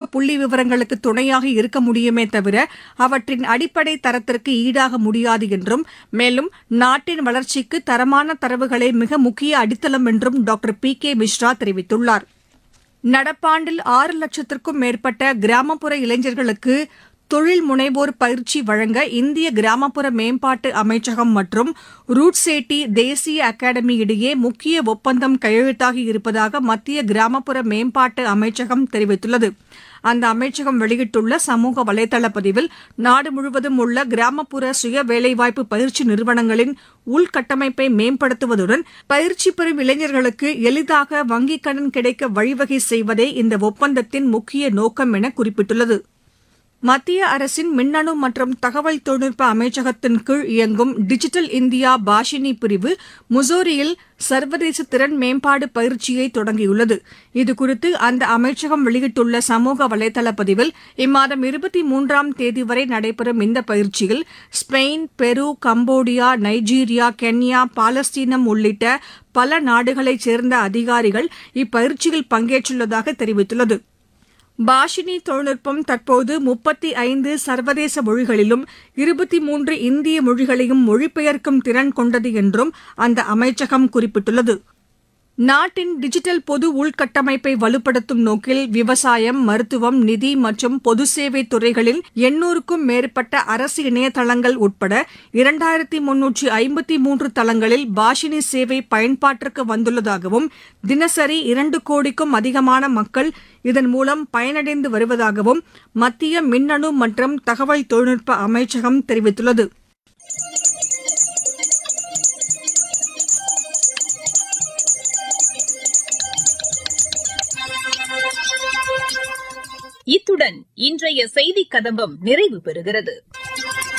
புள்ளி விவரங்களுக்கு துணையாக இருக்க முடியுமே தவிர அவற்றின் அடிப்படை தரத்திற்கு ஈடாக முடியாது என்றும் மேலும் நாட்டின் வளர்ச்சிக்கு தரமான தரவுகளே மிக முக்கிய அடித்தளம் என்றும் டாக்டர் பி கே மிஸ்ரா தெரிவித்துள்ளார் நடப்பாண்டில் ஆறு லட்சத்திற்கும் மேற்பட்ட கிராமப்புற இளைஞர்களுக்கு தொழில் முனைவோர் பயிற்சி வழங்க இந்திய கிராமப்புற மேம்பாட்டு அமைச்சகம் மற்றும் ரூட்சேட்டி தேசிய அகாடமி இடையே முக்கிய ஒப்பந்தம் கையெழுத்தாகி இருப்பதாக மத்திய கிராமப்புற மேம்பாட்டு அமைச்சகம் தெரிவித்துள்ளது அந்த அமைச்சகம் வெளியிட்டுள்ள சமூக வலைதள பதிவில் நாடு முழுவதும் உள்ள கிராமப்புற சுய வேலைவாய்ப்பு பயிற்சி நிறுவனங்களின் உள்கட்டமைப்பை மேம்படுத்துவதுடன் பயிற்சி பெறும் இளைஞர்களுக்கு எளிதாக வங்கிக் கடன் கிடைக்க வழிவகை செய்வதே இந்த ஒப்பந்தத்தின் முக்கிய நோக்கம் என குறிப்பிட்டுள்ளது மத்திய அரசின் மின்னணு மற்றும் தகவல் தொழில்நுட்ப அமைச்சகத்தின் கீழ் இயங்கும் டிஜிட்டல் இந்தியா பாஷினி பிரிவு முசோரியில் சர்வதேச திறன் மேம்பாடு பயிற்சியை தொடங்கியுள்ளது இதுகுறித்து அந்த அமைச்சகம் வெளியிட்டுள்ள சமூக வலைதள பதிவில் இம்மாதம் இருபத்தி மூன்றாம் தேதி வரை நடைபெறும் இந்த பயிற்சியில் ஸ்பெயின் பெரு கம்போடியா நைஜீரியா கென்யா பாலஸ்தீனம் உள்ளிட்ட பல நாடுகளைச் சேர்ந்த அதிகாரிகள் இப்பயிற்சியில் பங்கேற்றுள்ளதாக தெரிவித்துள்ளது பாஷினி தொழில்நுட்பம் தற்போது முப்பத்தி ஐந்து சர்வதேச மொழிகளிலும் இருபத்தி மூன்று இந்திய மொழிகளையும் மொழிபெயர்க்கும் திறன் கொண்டது என்றும் அந்த அமைச்சகம் குறிப்பிட்டுள்ளது நாட்டின் டிஜிட்டல் பொது உள்கட்டமைப்பை வலுப்படுத்தும் நோக்கில் விவசாயம் மருத்துவம் நிதி மற்றும் பொது சேவை துறைகளில் எண்ணூறுக்கும் மேற்பட்ட அரசு இணையதளங்கள் உட்பட இரண்டாயிரத்தி முன்னூற்றி ஐம்பத்தி மூன்று தளங்களில் பாஷினி சேவை பயன்பாட்டிற்கு வந்துள்ளதாகவும் தினசரி இரண்டு கோடிக்கும் அதிகமான மக்கள் இதன் மூலம் பயனடைந்து வருவதாகவும் மத்திய மின்னணு மற்றும் தகவல் தொழில்நுட்ப அமைச்சகம் தெரிவித்துள்ளது இத்துடன் இன்றைய செய்திக் கதம்பம் நிறைவு பெறுகிறது